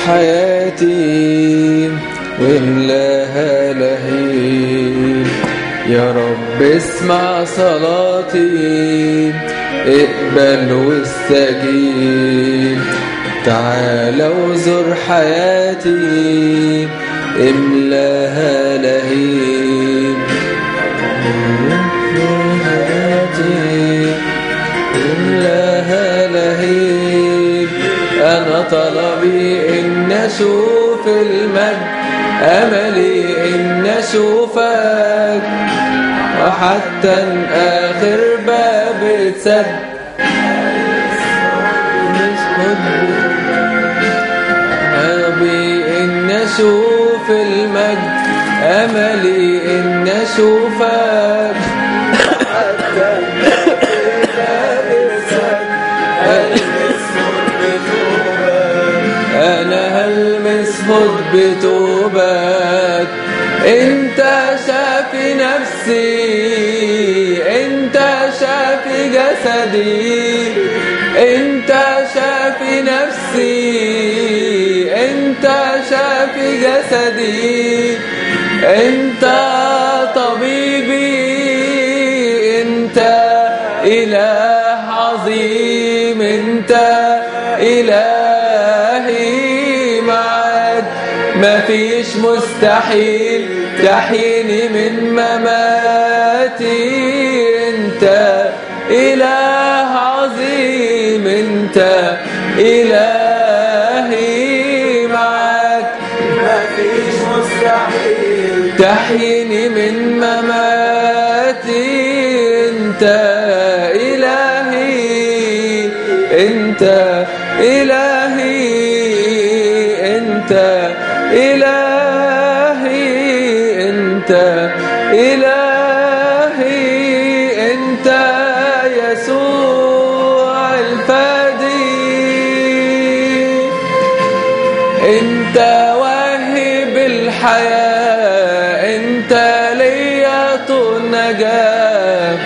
حياتي واملاها لهيب يا رب اسمع صلاتي اقبل واستجيب تعال وزر حياتي املاها لهيب حياتي املاها لهيب انا طلبي ان اشوف المجد املي ان اشوفك وحتى اخر باب اتسد أبي إن أشوف المجد أملي إن أشوفك أنا هلمس خد بتوبك أنت شافي نفسي أنت شافي جسدي أنت شافي نفسي أنت شافي جسدي أنت طبيبي أنت إله عظيم أنت إلهي معك مفيش مستحيل تحيني من مماتي أنت إله عظيم أنت إلهي معك مفيش مستحيل تحيني من مماتي انت الهي انت الهي انت الهي انت الهي انت يسوع الفادي انت واهب الحياة انت ليا طول نجاة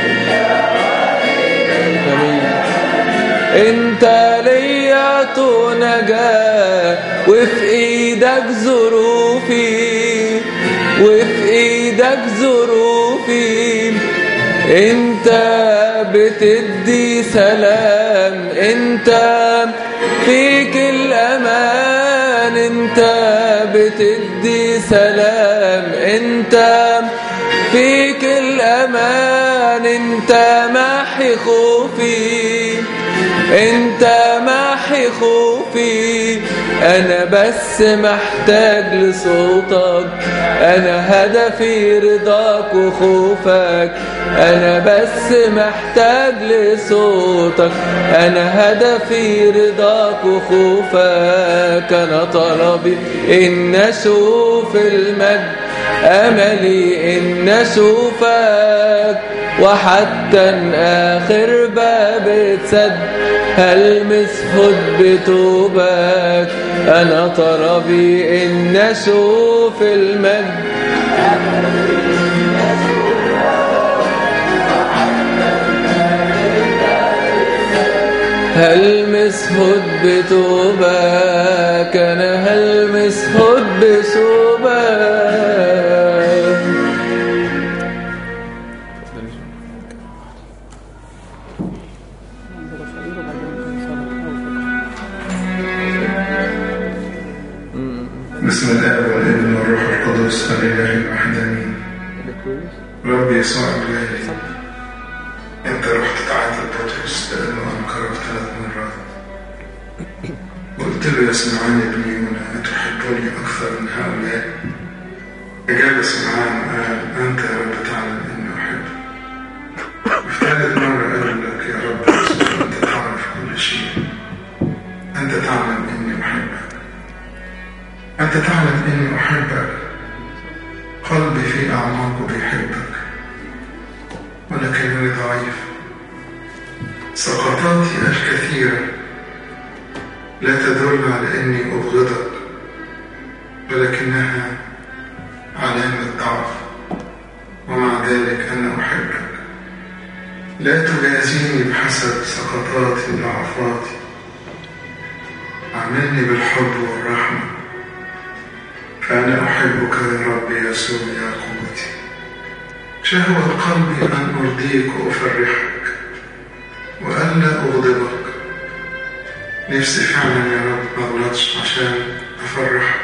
انت ليا طول نجاة وفي ايدك ظروفي وفي ايدك ظروفي انت بتدي سلام انت فيك الامان انت بتدي سلام انت فيك الامان انت محي خوفي انت محي خوفي انا بس محتاج لصوتك انا هدفي رضاك وخوفك انا بس محتاج لصوتك انا هدفي رضاك وخوفك انا طلبي ان اشوف المجد املي ان اشوفك وحتى اخر باب اتسد هلمس خد بتوبك انا طلبي ان اشوف المجد هلمس خد بتوبك انا هلمس خد بثوبك بسم الله والابن والروح القدس الاله الواحد امين رب يسوع الغالي انت رحت تعاتب بطرس لانه انكرك ثلاث مرات قلت له يا سمعان ابن يونا اتحبني اكثر من هؤلاء اجاب سمعان وقال انت يا رب تعلم اني احبك وفي ثالث مره قال لك يا رب يسوع انت تعرف كل شيء انت تعلم اني احبك أنت تعلم إني أحبك قلبي في أعماقه بيحبك ولكنني ضعيف سقطاتي الكثيرة لا تدل على إني أبغضك ولكنها علامة ضعف ومع ذلك أنا أحبك لا تجازيني بحسب سقطاتي وضعفاتي عاملني بالحب والرحمة فأنا أحبك يا رب يسوع يا قوتي شهوة قلبي أن أرضيك وأفرحك وألا أغضبك نفسي فعلا يا رب ما أغلطش عشان أفرحك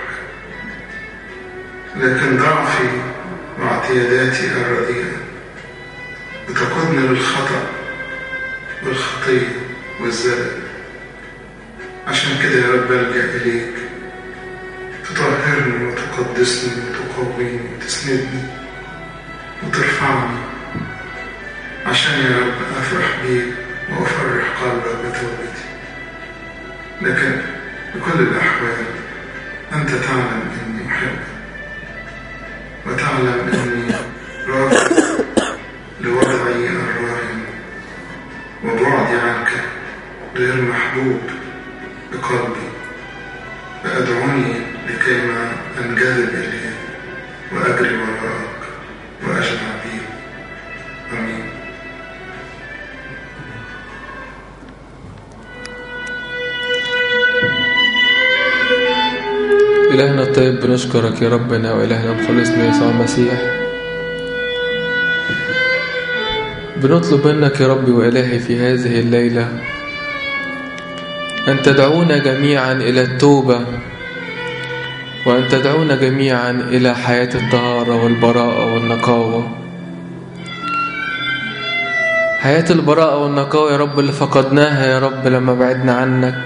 لكن ضعفي واعتياداتي الرديئة بتقودني للخطأ والخطية والزلل عشان كده يا رب ألجأ إليك تطهرني وتقدسني وتقويني وتسندني وترفعني عشان يا رب أفرح بيك وأفرح قلبك بتوبتي لكن بكل الأحوال أنت تعلم إني أحبك وتعلم أني راغب لوضعي الراهن وبعدي عنك غير محبوب بقلبي فأدعوني لكيما أنجذب إليه وأجري وراءك وأجمع بيه آمين إلهنا الطيب بنشكرك يا ربنا وإلهنا مخلصنا يسوع المسيح بنطلب منك يا ربي وإلهي في هذه الليلة أن تدعونا جميعا إلى التوبة وأن تدعونا جميعا إلى حياة الطهارة والبراءة والنقاوة حياة البراءة والنقاوة يا رب اللي فقدناها يا رب لما بعدنا عنك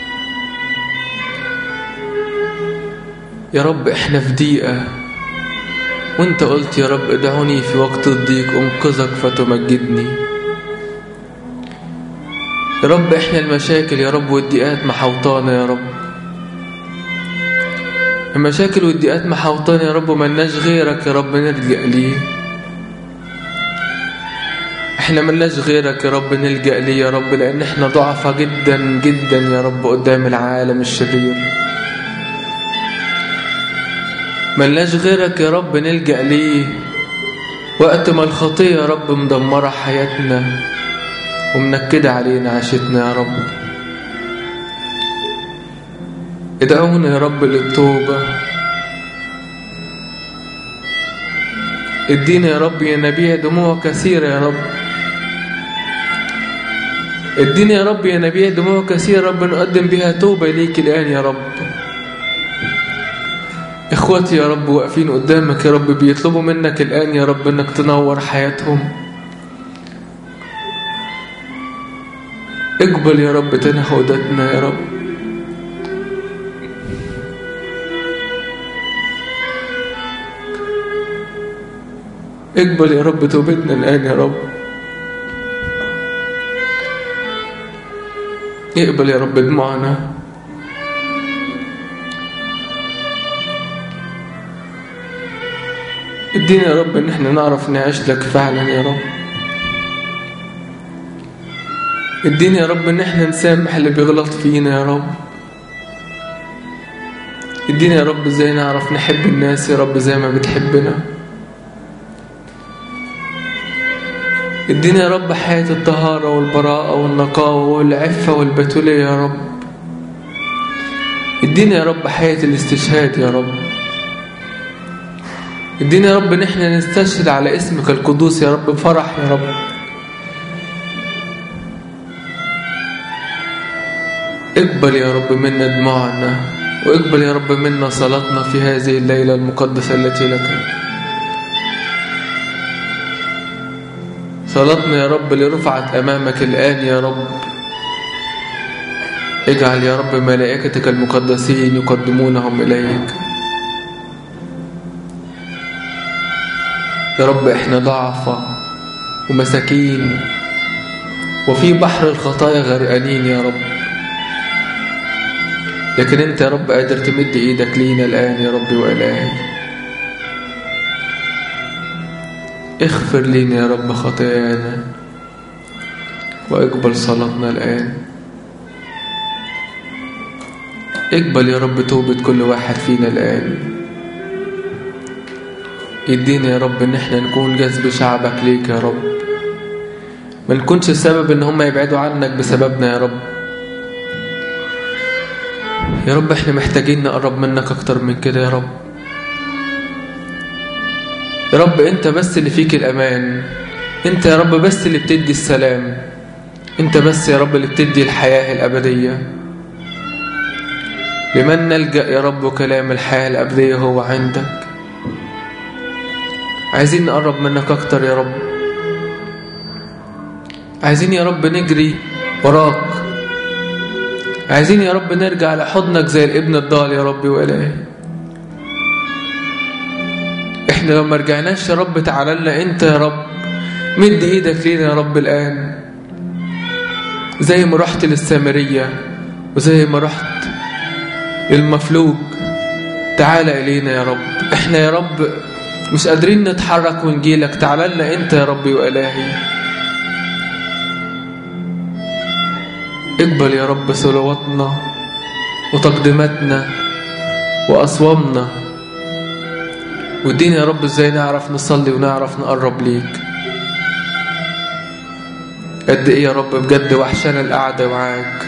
يا رب احنا في ضيقة وانت قلت يا رب ادعوني في وقت الضيق انقذك فتمجدني يا رب احنا المشاكل يا رب والضيقات محوطانا يا رب المشاكل والضيقات محوطانا يا رب وملناش غيرك يا رب نلجأ ليه احنا ملناش غيرك يا رب نلجأ ليه يا رب لان احنا ضعفة جدا جدا يا رب قدام العالم الشرير ملناش غيرك يا رب نلجأ ليه وقت ما الخطية يا رب مدمرة حياتنا ومنكدة علينا عاشتنا يا رب ادعونا يا رب للتوبة ادينا يا رب ينابيع دموع كثيرة يا رب ادينا يا رب ينابيع دموع كثيرة يا رب نقدم بها توبة ليك الآن يا رب اخواتي يا رب واقفين قدامك يا رب بيطلبوا منك الآن يا رب انك تنور حياتهم اقبل يا رب تنهدتنا يا رب اقبل يا رب توبتنا الآن يا رب اقبل يا رب دموعنا ادينا يا رب ان احنا نعرف نعيش لك فعلا يا رب ادينا يا رب ان احنا نسامح اللي بيغلط فينا يا رب ادينا يا رب ازاي نعرف نحب الناس يا رب زي ما بتحبنا ادينا يا رب حياة الطهارة والبراءة والنقاوة والعفة والبتولية يا رب ادينا يا رب حياة الاستشهاد يا رب ادينا يا رب ان احنا نستشهد على اسمك القدوس يا رب بفرح يا رب اقبل يا رب منا دموعنا واقبل يا رب منا صلاتنا في هذه الليلة المقدسة التي لك صلاتنا يا رب اللي رفعت أمامك الآن يا رب اجعل يا رب ملائكتك المقدسين يقدمونهم إليك يا رب احنا ضعفة ومساكين وفي بحر الخطايا غرقانين يا رب لكن انت يا رب قادر تمد ايدك لينا الآن يا رب وإلهي اغفر لينا يا رب خطايانا واقبل صلاتنا الآن اقبل يا رب توبة كل واحد فينا الآن ادينا يا رب ان احنا نكون جذب شعبك ليك يا رب ما نكونش السبب ان هم يبعدوا عنك بسببنا يا رب يا رب احنا محتاجين نقرب منك اكتر من كده يا رب يا رب انت بس اللي فيك الامان انت يا رب بس اللي بتدي السلام انت بس يا رب اللي بتدي الحياة الابدية لمن نلجأ يا رب كلام الحياة الابدية هو عندك عايزين نقرب منك اكتر يا رب عايزين يا رب نجري وراك عايزين يا رب نرجع لحضنك زي الابن الضال يا رب وإلهي احنا لو ما رجعناش يا رب تعالى لنا انت يا رب مد ايدك لينا يا رب الان زي ما رحت للسامرية وزي ما رحت للمفلوج تعالى الينا يا رب احنا يا رب مش قادرين نتحرك ونجيلك تعالى لنا انت يا ربي وإلهي اقبل يا رب صلواتنا وتقديماتنا وأصوامنا وادينا يا رب ازاي نعرف نصلي ونعرف نقرب ليك قد ايه يا رب بجد وحشانا القعدة معاك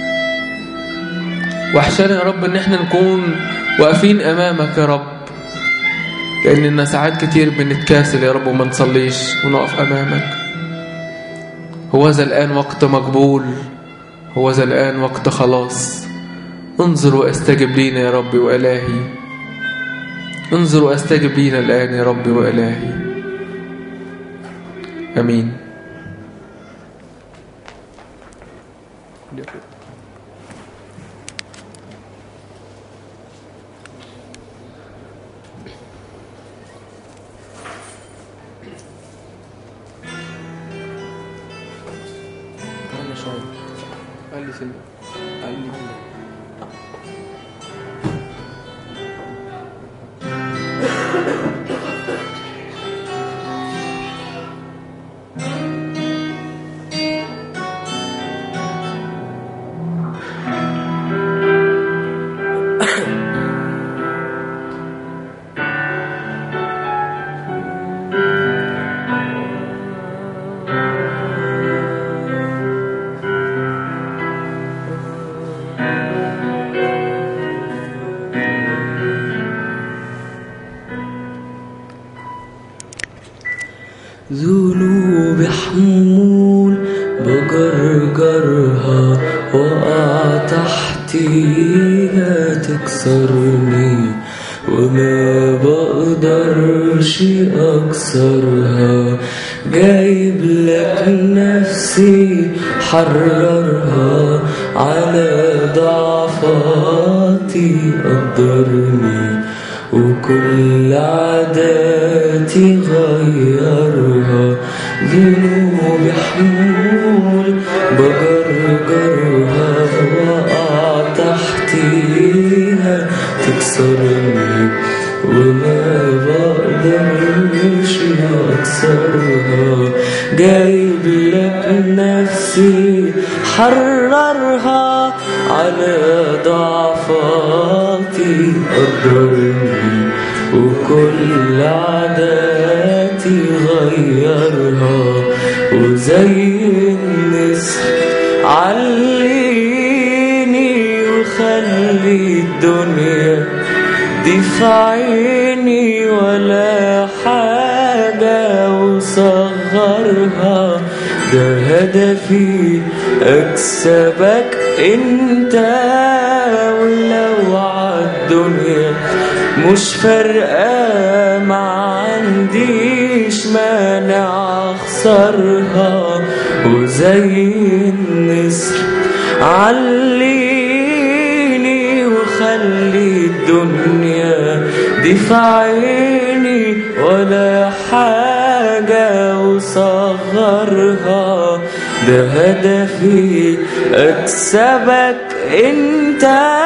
وحشانا يا رب ان احنا نكون واقفين امامك يا رب لاننا ساعات كتير بنتكاسل يا رب وما نصليش ونقف امامك هو ذا الان وقت مقبول هو ذا الآن وقت خلاص انظر واستجب لينا يا ربي وإلهي انظر واستجب لينا الآن يا ربي وإلهي أمين قال لي سلم قال لي ذنوب حمول بجرجرها وقع تحتيها تكسرني وما بقدرش أكسرها جايب لك نفسي حررها على ضعفاتي قدرني وكل عاداتي غيرها ذنوب حمول بجرجرها وقع تحتيها تكسرني وما بقدرش أكسرها جايب لك نفسي حررها على ضعفاتي قدرني وكل عاداتي غيرها وزي النسر عليني وخلي الدنيا دي في عيني ولا حاجة وصغرها ده هدفي أكسبك أنت ولو عالدنيا مش فارقة ما عنديش مانع أخسرها وزي النسر عليني وخلي الدنيا دي في عيني ولا حاجة وصغرها ده هدفي أكسبك أنت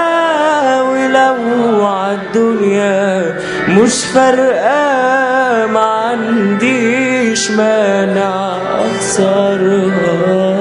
ولو عالدنيا مش فارقة ما عنديش مانع أخسرها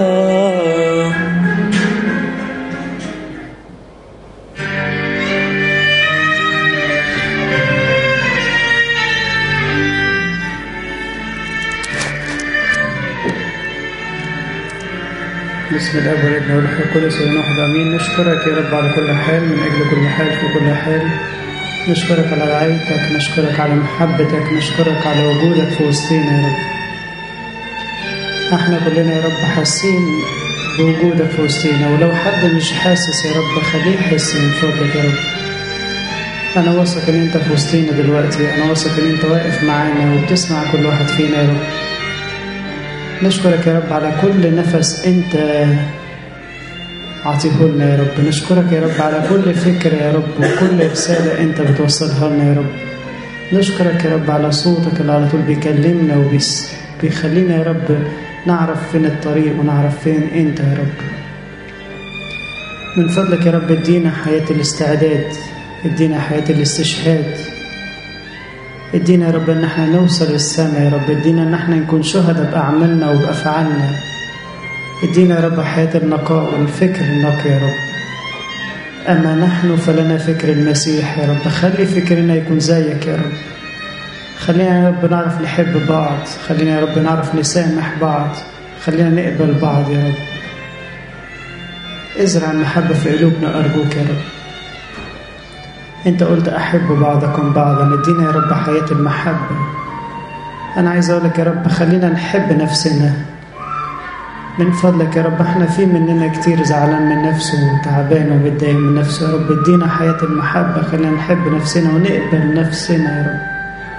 بسم الاب والابن والروح القدس والروح واحد امين نشكرك يا رب على كل حال من اجل كل حال في كل حال نشكرك على رعايتك نشكرك على محبتك نشكرك على وجودك في وسطينا يا رب احنا كلنا يا رب حاسين بوجودك في وسطينا ولو حد مش حاسس يا رب خليه يحس من فضلك يا رب انا واثق ان انت في وسطينا دلوقتي انا واثق ان انت واقف معانا وبتسمع كل واحد فينا يا رب نشكرك يا رب على كل نفس انت عطيه لنا يا رب نشكرك يا رب على كل فكرة يا رب وكل رسالة انت بتوصلها لنا يا رب نشكرك يا رب على صوتك اللي على طول بيكلمنا وبيخلينا يا رب نعرف فين الطريق ونعرف فين انت يا رب من فضلك يا رب ادينا حياة الاستعداد ادينا حياة الاستشهاد ادينا يا رب ان احنا نوصل للسماء يا رب ادينا ان احنا نكون شهداء باعمالنا وبافعالنا ادينا يا رب حياة النقاء والفكر النقي يا رب اما نحن فلنا فكر المسيح يا رب خلي فكرنا يكون زيك يا رب خلينا يا رب نعرف نحب بعض خلينا يا رب نعرف نسامح بعض خلينا نقبل بعض يا رب ازرع المحبة في قلوبنا أرجوك يا رب انت قلت احب بعضكم بعضا ادينا يا رب حياة المحبة انا عايز اقول لك يا رب خلينا نحب نفسنا من فضلك يا رب احنا في مننا كتير زعلان من نفسه وتعبان ومتضايق من نفسه يا رب ادينا حياة المحبة خلينا نحب نفسنا ونقبل نفسنا يا رب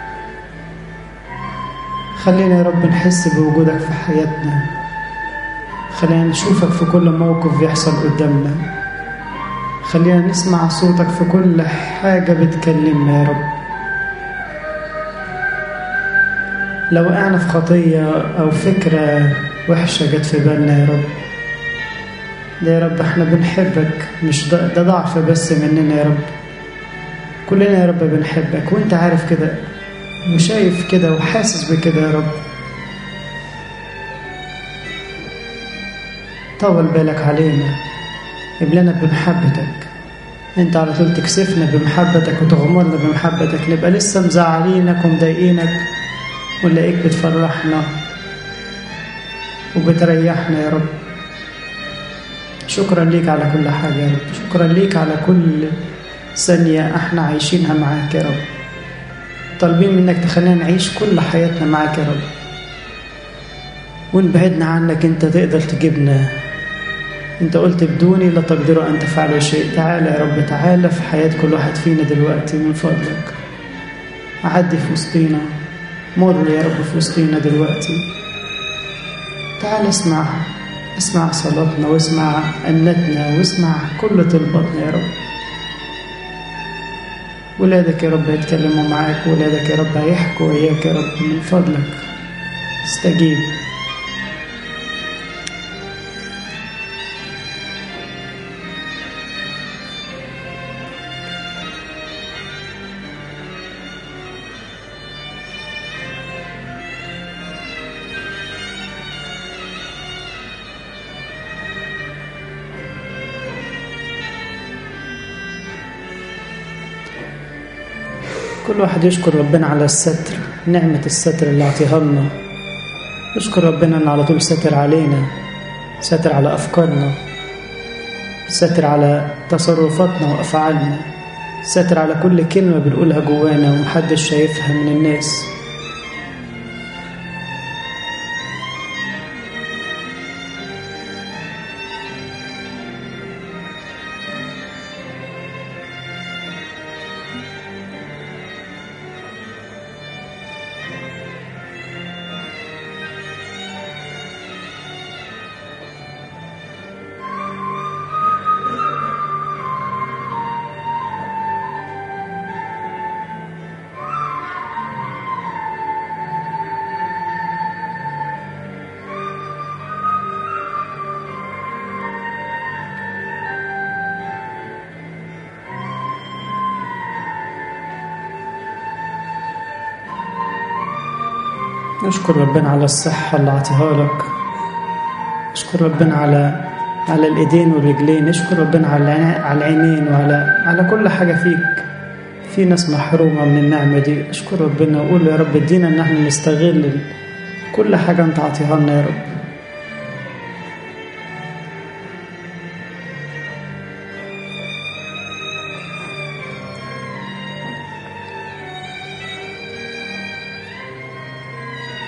خلينا يا رب نحس بوجودك في حياتنا خلينا نشوفك في كل موقف بيحصل قدامنا خلينا نسمع صوتك في كل حاجة بتكلمنا يا رب لو وقعنا في خطية أو فكرة وحشة جت في بالنا يا رب ده يا رب احنا بنحبك مش ده, ده ضعف بس مننا يا رب كلنا يا رب بنحبك وانت عارف كده وشايف كده وحاسس بكده يا رب طول بالك علينا املنا بمحبتك انت على طول تكسفنا بمحبتك وتغمرنا بمحبتك نبقى لسه مزعلينك ومضايقينك ونلاقيك بتفرحنا وبتريحنا يا رب شكرا ليك على كل حاجة يا رب شكرا ليك على كل ثانية احنا عايشينها معاك يا رب طالبين منك تخلينا نعيش كل حياتنا معاك يا رب وان بعدنا عنك انت تقدر تجيبنا انت قلت بدوني لا تقدروا ان تفعلوا شيء تعالى يا رب تعالى في حياة كل واحد فينا دلوقتي من فضلك عدي في وسطينا مر يا رب في وسطينا دلوقتي تعال اسمع اسمع صلاتنا واسمع أنتنا واسمع كل طلباتنا يا رب ولادك يا رب هيتكلموا معاك ولادك يا رب هيحكوا وياك يا رب من فضلك استجيب كل واحد يشكر ربنا على الستر نعمة الستر اللي عطيها لنا يشكر ربنا ان على طول ساتر علينا ساتر على افكارنا ساتر على تصرفاتنا وافعالنا ساتر على كل كلمة بنقولها جوانا ومحدش شايفها من الناس نشكر ربنا على الصحة اللي عطيها لك نشكر ربنا على على الإيدين والرجلين نشكر ربنا على على العينين وعلى على كل حاجة فيك في ناس محرومة من النعمة دي اشكر ربنا وقول يا رب ادينا ان احنا نستغل كل حاجة انت عطيها لنا يا رب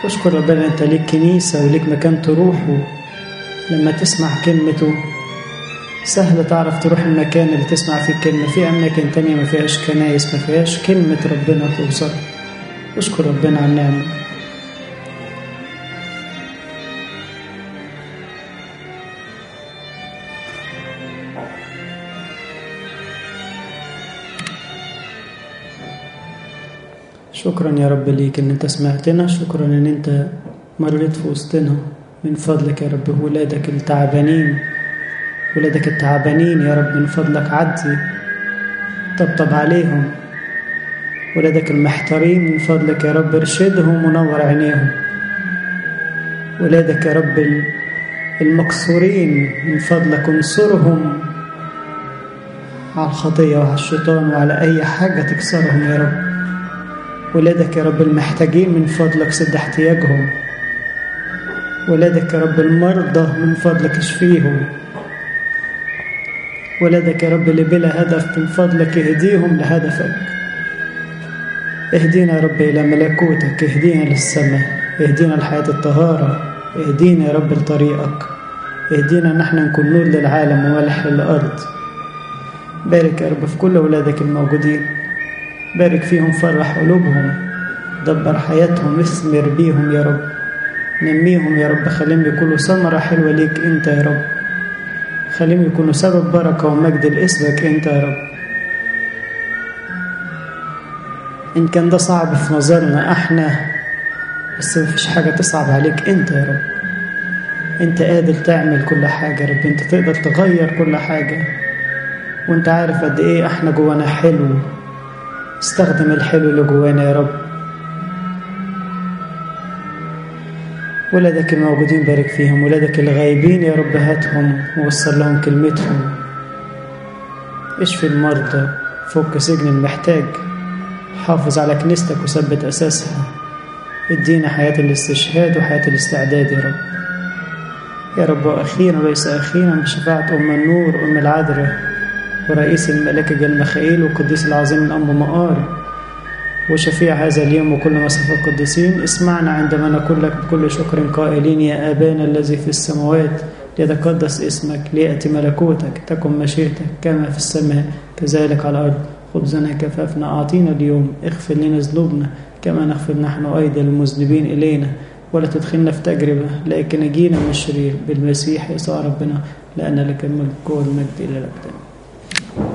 اشكر ربنا انت ليك كنيسة وليك مكان تروحه لما تسمع كلمته سهل تعرف تروح المكان اللي تسمع فيه الكلمة في أماكن تانية ما فيهاش كنايس ما فيهاش كلمة ربنا توصل اشكر ربنا على النعمة شكرا يا رب ليك ان انت سمعتنا شكرا ان انت مريت في وسطنا من فضلك يا رب ولادك التعبانين ولادك التعبانين يا رب من فضلك عدي طبطب عليهم ولادك المحتارين من فضلك يا رب ارشدهم ونور عينيهم ولادك يا رب المكسورين من فضلك انصرهم على الخطية وعلى الشيطان وعلى أي حاجة تكسرهم يا رب ولادك يا رب المحتاجين من فضلك سد احتياجهم ولادك يا رب المرضى من فضلك اشفيهم ولادك يا رب اللي بلا هدف من فضلك اهديهم لهدفك اهدينا يا رب إلى ملكوتك اهدينا للسماء اهدينا لحياة الطهارة اهدينا يا رب لطريقك اهدينا ان احنا نكون نور للعالم وملح للأرض بارك يا رب في كل أولادك الموجودين بارك فيهم فرح قلوبهم دبر حياتهم اثمر بيهم يا رب نميهم يا رب خليهم يكونوا ثمرة حلوة ليك انت يا رب خليهم يكونوا سبب بركة ومجد لاسمك انت يا رب إن كان ده صعب في نظرنا احنا بس مفيش حاجة تصعب عليك انت يا رب انت قادر تعمل كل حاجة يا رب انت تقدر تغير كل حاجة وانت عارف قد ايه احنا جوانا حلو استخدم الحلو اللي جوانا يا رب ولادك الموجودين بارك فيهم ولادك الغايبين يا رب هاتهم ووصل لهم كلمتهم اشفي المرضى فك سجن المحتاج حافظ على كنيستك وثبت أساسها ادينا حياة الاستشهاد وحياة الاستعداد يا رب يا رب وأخيرا وليس أخيرا بشفاعة أم النور أم العذراء ورئيس الملائكة المخائيل والقديس العظيم الأنبا مقار وشفيع هذا اليوم وكل مصاف القديسين اسمعنا عندما نقول لك بكل شكر قائلين يا آبانا الذي في السماوات ليتقدس اسمك ليأتي ملكوتك تكن مشيئتك كما في السماء كذلك على الأرض خبزنا كفافنا أعطينا اليوم اغفر لنا ذنوبنا كما نغفر نحن أيضا المذنبين إلينا ولا تدخلنا في تجربة لكن نجينا من الشرير بالمسيح يسوع ربنا لأن لك الملك والمجد إلى الأبد